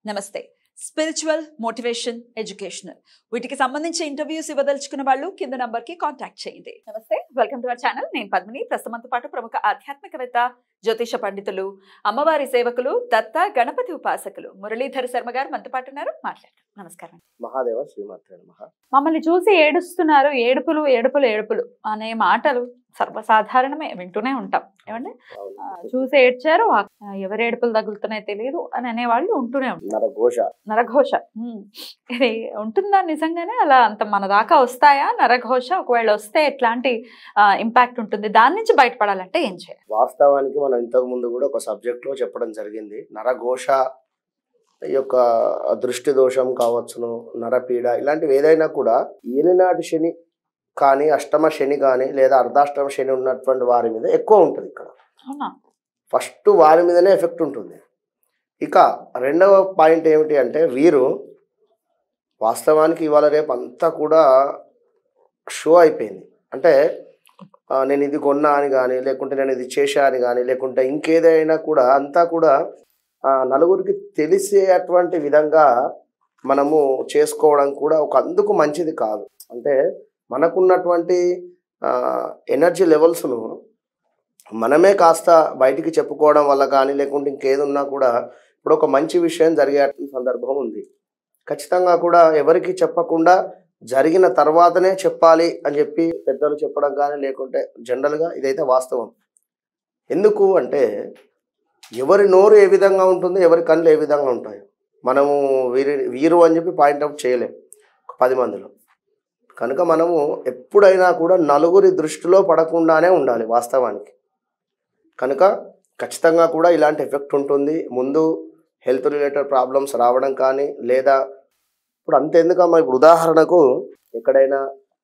నమస్తే spiritual motivation educational వీటికి సంబంధించి ఇంటర్వ్యూస్ ఇవ్వదలుచుకున్న వాళ్ళు కింద నంబర్ కి కాంటాక్ట్ చేయండి నమస్తే వెల్కమ్ టు అవర్ ఛానల్ నేను పద్మిని ప్రస్తుతంతో పాటు ప్రముఖ ఆధ్యాత్మికవేత్త జ్యోతిష పండితులు అమ్మవారి సేవకులు దత్త గణపతి ఉపాసకులు మురళీధర్ శర్మ గారు మనతో పాటు ఉన్నారు మాట్లాడారు నమస్కారం మహాదేవ శ్రీమాత్రే మహా మమ్మల్ని చూసి ఏడుస్తున్నారు ఏడుపులు ఏడుపులు ఏడుపులు అనే మాటలు సర్వసాధారణమే వింటూనే ఉంటాం ఏమండి ఆ, చూసి ఏడ్చారు ఆ, ఎవరు ఏడుపులు తగులుతున్నాయో తెలియదు అని అనేవాళ్ళు ఉంటూనే ఉంటారు నరఘోష నరఘోష ఉమ్. ఇది ఉంటుందా నిజంగానే అలా అంత మన దాకా వస్తాయా నరఘోష ఒకవేళ వస్తే ఎట్లాంటి ఇంపాక్ట్ ఉంటుంది దాని నుంచి బయటపడాలంటే ఏం చేయాలి వాస్తవానికి మనం ఇంతకు ముందు కూడా ఒక సబ్జెక్ట్ లో చెప్పడం జరిగింది నరఘోష ఈ యొక్క దృష్టి దోషం కావచ్చును నరపీడ ఇలాంటివి ఏదైనా కూడా ఏలినాటి శని కానీ అష్టమ శని కానీ లేదా అర్ధాష్టమ శని ఉన్నటువంటి వారి మీద ఎక్కువ ఉంటుంది ఇక్కడ అవునా ఫస్ట్ వారి మీదనే ఎఫెక్ట్ ఉంటుంది ఇక రెండవ పాయింట్ ఏమిటి అంటే వీరు వాస్తవానికి ఇవాళ రేపు అంతా కూడా షో అయిపోయింది అంటే ఆ, నేను ఇది కొన్నా అని కానీ లేకుంటే నేను ఇది చేశా అని కానీ లేకుంటే ఇంకేదైనా కూడా అంతా కూడా ఆ, నలుగురికి తెలిసేటువంటి విధంగా మనము చేసుకోవడం కూడా ఒక అందుకు మంచిది కాదు అంటే మనకున్నటువంటి ఎనర్జీ లెవెల్స్ను మనమే కాస్త బయటికి చెప్పుకోవడం వల్ల కానీ లేకుంటే ఇంకేది ఉన్నా కూడా ఇప్పుడు ఒక మంచి విషయం జరిగే సందర్భం ఉంది ఖచ్చితంగా కూడా ఎవరికి చెప్పకుండా జరిగిన తర్వాతనే చెప్పాలి అని చెప్పి పెద్దలు చెప్పడం కానీ లేకుంటే జనరల్గా ఇదైతే వాస్తవం ఎందుకు అంటే ఎవరి నోరు ఏ విధంగా ఉంటుంది ఎవరి కళ్ళు ఏ విధంగా ఉంటాయో మనము వీరి వీరు అని చెప్పి పాయింట్అవుట్ చేయలేం ఒక పది మందిలో కనుక మనము ఎప్పుడైనా కూడా నలుగురి దృష్టిలో పడకుండానే ఉండాలి వాస్తవానికి కనుక ఖచ్చితంగా కూడా ఇలాంటి ఎఫెక్ట్ ఉంటుంది ముందు హెల్త్ రిలేటెడ్ ప్రాబ్లమ్స్ రావడం కానీ లేదా ఇప్పుడు అంతెందుకమ్మా ఇప్పుడు ఉదాహరణకు ఎక్కడైనా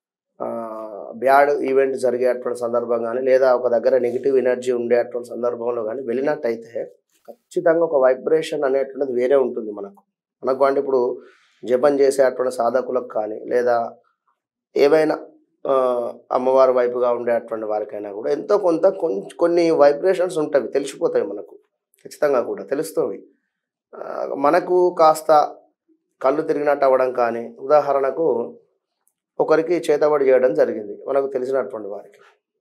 బ్యాడ్ ఈవెంట్ జరిగేటువంటి సందర్భం కానీ లేదా ఒక దగ్గర నెగిటివ్ ఎనర్జీ ఉండేటువంటి సందర్భంలో కానీ వెళ్ళినట్టయితే ఖచ్చితంగా ఒక వైబ్రేషన్ అనేటువంటిది వేరే ఉంటుంది మనకు మనకు అంటే ఇప్పుడు జపం చేసేటువంటి సాధకులకు కానీ లేదా ఏవైనా ఆ, అమ్మవారి వైపుగా ఉండేటువంటి వారికైనా కూడా ఎంతో కొంత కొంచెం కొన్ని వైబ్రేషన్స్ ఉంటాయి తెలిసిపోతాయి మనకు ఖచ్చితంగా కూడా తెలుస్తుంది ఆ, మనకు కాస్త కళ్ళు తిరిగినట్టు అవ్వడం కానీ ఉదాహరణకు ఒకరికి చేతబడి చేయడం జరిగింది మనకు తెలిసినటువంటి వారికి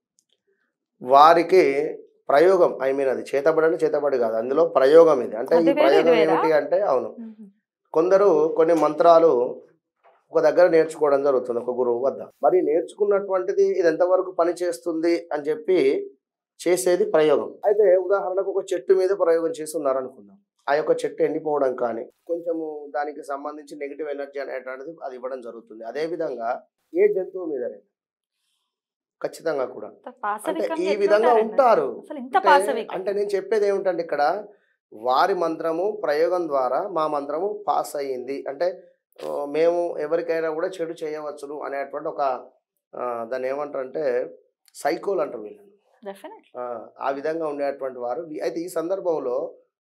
వారికి ప్రయోగం ఐ మీన్ అది చేతబడి అంటే చేతబడి కాదు అందులో ప్రయోగం ఇది అంటే ఈ అది వేరే, ప్రయోగం ఇది వేరా? ఏమిటి అంటే అవును కొందరు కొన్ని మంత్రాలు ఒక దగ్గర నేర్చుకోవడం జరుగుతుంది ఒక గురువు వద్ద మరి నేర్చుకున్నటువంటిది ఇది ఎంతవరకు పని చేస్తుంది అని చెప్పి చేసేది ప్రయోగం అయితే ఉదాహరణకు ఒక చెట్టు మీద ప్రయోగం చేసి ఉన్నారనుకుందాం ఆ యొక్క చెట్టు ఎండిపోవడం కానీ కొంచెము దానికి సంబంధించి నెగిటివ్ ఎనర్జీ అనేటువంటిది అది ఇవ్వడం జరుగుతుంది అదే విధంగా ఏ జంతువు మీద ఖచ్చితంగా కూడా ఇంత అంటే పాశవికంగా ఈ విధంగా ఎట్లుంటారండి? ఉంటారు అసలు ఇంత అంటే- పాశవికం అంటే నేను చెప్పేది ఏమిటంటే ఇక్కడ వారి మంత్రము ప్రయోగం ద్వారా మా మంత్రము పాస్ అయ్యింది అంటే ఆ, మేము ఎవరికైనా కూడా చెడు చేయవచ్చును అనేటువంటి ఒక ఆ, దాన్ని ఏమంటారు అంటే సైకోల్ అంటారు వీళ్ళని డెఫినెట్ ఆ, ఆ విధంగా ఉండేటువంటి వారు వీ- అయితే ఈ సందర్భంలో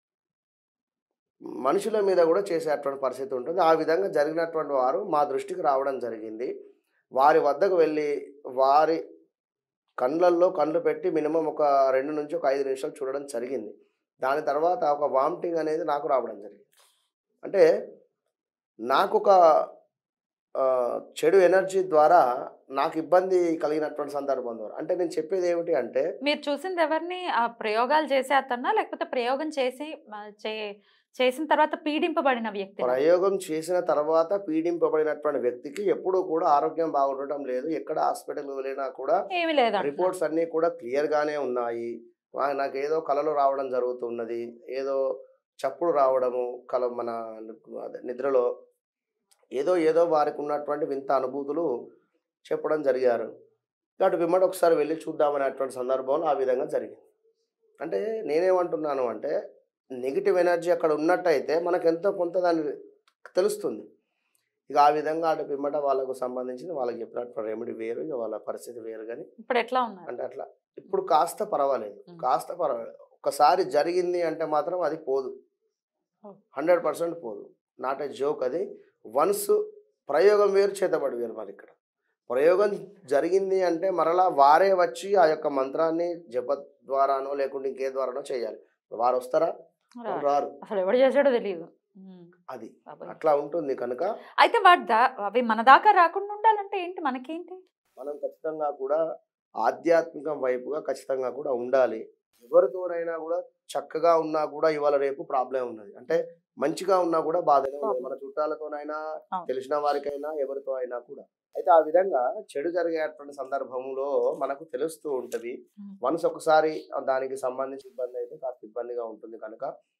మనుషుల మీద కూడా చేసేటువంటి పరిస్థితి ఉంటుంది ఆ విధంగా జరిగినటువంటి వారు మా దృష్టికి రావడం జరిగింది వారి వద్దకు వెళ్ళి వారి కళ్ళల్లో కళ్ళు పెట్టి మినిమం ఒక రెండు నుంచి ఒక ఐదు నిమిషాలు చూడడం జరిగింది దాని తర్వాత ఒక వామిటింగ్ అనేది నాకు రావడం జరిగింది అంటే నాకు ఒక ఆ, చెడు ఎనర్జీ ద్వారా నాకు ఇబ్బంది కలిగినటువంటి సందర్భం ద్వారా అంటే నేను చెప్పేది ఏమిటి అంటే మీరు చూసింది ఎవరిని ఆ ప్రయోగాలు చేసే అతన్నా లేకపోతే ప్రయోగం చేసి ఆ, చే- చేసిన తర్వాత పీడింపబడిన వ్యక్తి ప్రయోగం చేసిన తర్వాత పీడింపబడినటువంటి వ్యక్తికి ఎప్పుడూ కూడా ఆరోగ్యం బాగుండటం లేదు ఎక్కడ హాస్పిటల్ వెళ్ళినా కూడా ఏమి లేదు రిపోర్ట్స్ అన్నీ కూడా క్లియర్ గానే ఉన్నాయి వా- నాకు ఏదో కళలు రావడం జరుగుతున్నది ఏదో చప్పుడు రావడము కల మన అదే నిద్రలో ఏదో ఏదో వారికి ఉన్నటువంటి వింత అనుభూతులు చెప్పడం జరిగారు కాబట్టి విమ్మడి ఒకసారి వెళ్ళి చూద్దామనేటువంటి సందర్భంలో ఆ విధంగా జరిగింది అంటే నేనేమంటున్నాను అంటే నెగిటివ్ ఎనర్జీ అక్కడ ఉన్నట్టయితే మనకు ఎంతో కొంత దాన్ని తెలుస్తుంది ఇక ఆ విధంగా అటు పిమ్మట వాళ్ళకు సంబంధించిన వాళ్ళకి చెప్పినట్టు రెమెడీ వేరు ఇక వాళ్ళ పరిస్థితి వేరు కానీ ఇప్పుడు ఎట్లా ఉన్నారు అంటే అట్లా ఇప్పుడు కాస్త పర్వాలేదు మ్మ్. కాస్త పర్వాలేదు ఒకసారి జరిగింది అంటే మాత్రం అది పోదు ఓ. హండ్రెడ్ పర్సెంట్ పోదు నాట్ ఏ జోక్ అది వన్స్ ప్రయోగం వేరు చేతబడి వేరు మరి ఇక్కడ ప్రయోగం జరిగింది అంటే మరలా వారే వచ్చి ఆ యొక్క మంత్రాన్ని జప ద్వారానో లేకుంటే ఇంకే ద్వారానో చేయాలి వారు వస్తారా రారు. రారు అసలు ఎవడు చేసాడో తెలియదు ఉమ్, అది బాబోయ్. అట్లా ఉంటుంది కనుక అయితే వాటి దా అవి మన దాకా రాకుండా ఉండాలంటే ఏంటి మనకేంటి మనం ఖచ్చితంగా కూడా ఆధ్యాత్మికం వైపుగా ఖచ్చితంగా కూడా ఉండాలి ఎవరితోనైనా కూడా చక్కగా ఉన్నా కూడా ఇవాళ రేపు ప్రాబ్లం ఉన్నది అంటే మంచిగా ఉన్నా కూడా బాధనే ఉన్నది మన చుట్టాలతోనైనా అవును. తెలిసిన వారికైనా ఎవరితో అయినా కూడా అయితే ఆ విధంగా చెడు జరిగేటువంటి సందర్భంలో మనకు తెలుస్తూ ఉంటది ఉమ్. మనసు ఒకసారి దానికి సంబంధించి ఇబ్బంది అయితే కాస్త ఇబ్బందిగా ఉంటుంది కనుక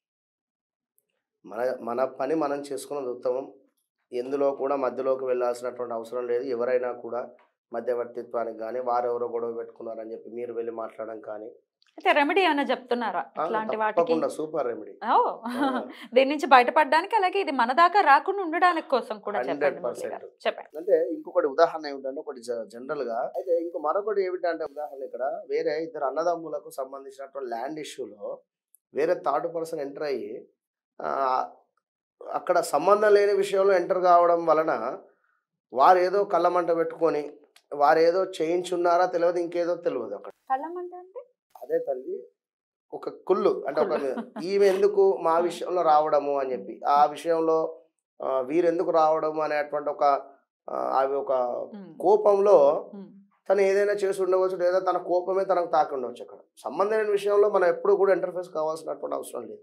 మన మన పని మనం చేసుకున్నది ఉత్తమం ఎందులో కూడా మధ్యలోకి వెళ్ళాల్సినటువంటి అవసరం లేదు ఎవరైనా కూడా మధ్యవర్తిత్వానికి కానీ వారెవరో గొడవ పెట్టుకున్నారని చెప్పి మీరు వెళ్ళి మాట్లాడడం కానీ అయితే రెమెడీ ఏమైనా చెప్తున్నారా ఆ, ఇట్లాంటి వాటికి తప్పకుండా సూపర్ రెమెడీ ఓ దీని నుంచి బయటపడడానికి అలాగే ఇది మన దాకా రాకుండా ఉండడానికి కోసం కూడా చెప్పండి 100% మురళి గారు. చెప్పండి అంటే ఇంకొకటి ఉదాహరణ ఏమిటంటే ఒకటి జనరల్ గా అయితే ఇంకో మరొకటి ఏమిటంటే ఉదాహరణ ఇక్కడ వేరే ఇద్దరు అన్నదమ్ములకు సంబంధించినటువంటి ల్యాండ్ ఇష్యూలో వేరే థర్డ్ పర్సన్ ఎంటర్ అయ్యి ఆ, అక్కడ సంబంధం లేని విషయంలో ఎంటర్ కావడం వలన వారు ఏదో కళ్ళమంట పెట్టుకొని వారు ఏదో చేయించున్నారా తెలియదు ఇంకేదో తెలియదు అక్కడ కళ్ళమంట అంటే అదే తల్లి ఒక కుళ్ళు అంటే ఒక ఈమె ఎందుకు మా విషయంలో రావడము అని చెప్పి ఆ విషయంలో ఆ, వీరెందుకు రావడము అనేటువంటి ఒక ఆ, అవి ఒక ఉమ్, కోపంలో ఉమ్, తను ఏదైనా చేసి ఉండవచ్చు లేదా తన కోపమే తనకు తాకి ఉండవచ్చు అక్కడ సంబంధం లేని విషయంలో మనం ఎప్పుడు కూడా ఇంటర్ఫేస్ కావాల్సినటువంటి అవసరం లేదు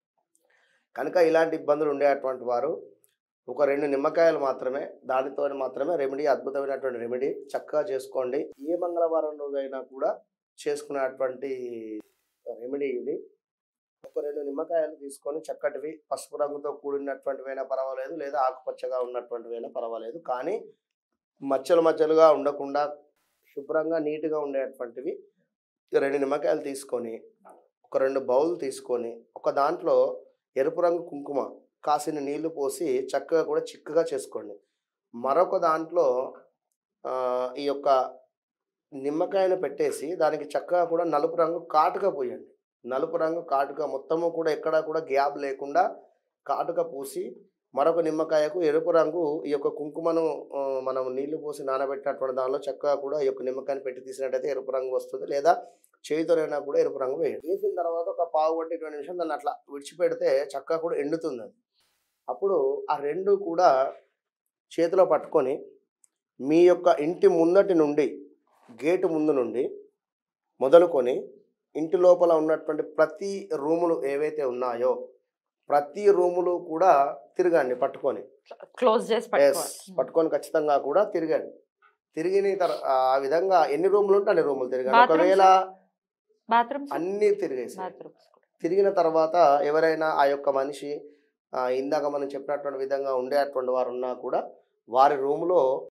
కనుక ఇలాంటి ఇబ్బందులు ఉండేటువంటి వారు ఒక రెండు నిమ్మకాయలు మాత్రమే దానితో మాత్రమే రెమెడీ అద్భుతమైనటువంటి రెమెడీ చక్కగా చేసుకోండి ఏ మంగళవారం రోజైనా కూడా చేసుకునేటువంటి రెమెడీ ఇది ఒక రెండు నిమ్మకాయలు తీసుకొని చక్కటివి పసుపు రంగుతో కూడినటువంటివైనా పర్వాలేదు లేదా ఆకుపచ్చగా ఉన్నటువంటివైనా పర్వాలేదు కానీ మచ్చలు మచ్చలుగా ఉండకుండా శుభ్రంగా నీట్గా ఉండేటువంటివి రెండు నిమ్మకాయలు తీసుకొని ఒక రెండు బౌల్ తీసుకొని ఒక దాంట్లో ఎరుపు రంగు కుంకుమ కాసిన నీళ్లు పోసి చక్కగా కూడా చిక్కగా చేసుకోండి మరొక దాంట్లో ఆ, ఈ యొక్క నిమ్మకాయను పెట్టేసి దానికి చక్కగా కూడా నలుపు రంగు కాటుక పోయండి నలుపు రంగు కాటుక మొత్తము కూడా ఎక్కడా కూడా గ్యాప్ లేకుండా కాటుక పూసి మరొక నిమ్మకాయకు ఎరుపు రంగు ఈ యొక్క కుంకుమను ఆ, మనం నీళ్లు పోసి నానబెట్టినటువంటి దానిలో చక్కగా కూడా ఈ యొక్క నిమ్మకాయని పెట్టి తీసినట్టయితే ఎరుపు రంగు వస్తుంది లేదా చేతితోనైనా కూడా ఎరుపు రంగు వేయండి వేసిన తర్వాత ఒక పావు గంట ఇరవై నిమిషం దాన్ని అట్లా విడిచిపెడితే చక్కగా కూడా ఎండుతుంది అది అప్పుడు ఆ రెండు కూడా చేతిలో పట్టుకొని మీ యొక్క ఇంటి ముందటి నుండి గేటు ముందు నుండి మొదలుకొని ఇంటి లోపల ఉన్నటువంటి ప్రతి రూములు ఏవైతే ఉన్నాయో ప్రతి రూములు కూడా తిరగండి పట్టుకొని క్లోజ్ చేసి ఎస్ పట్టుకోవాలి పట్టుకొని ఖచ్చితంగా కూడా తిరగండి తిరిగిన తర్ ఆ విధంగా ఎన్ని రూములు ఉంటే అన్ని రూములు తిరగండి Bathrooms? ఒకవేళ బాత్రూమ్స్ అన్ని తిరిగేసి బాత్రూమ్స్ తిరిగిన తర్వాత ఎవరైనా ఆ యొక్క మనిషి ఆ, ఇందాక మనం చెప్పినటువంటి విధంగా ఉండేటువంటి వారు ఉన్నా కూడా వారి రూములో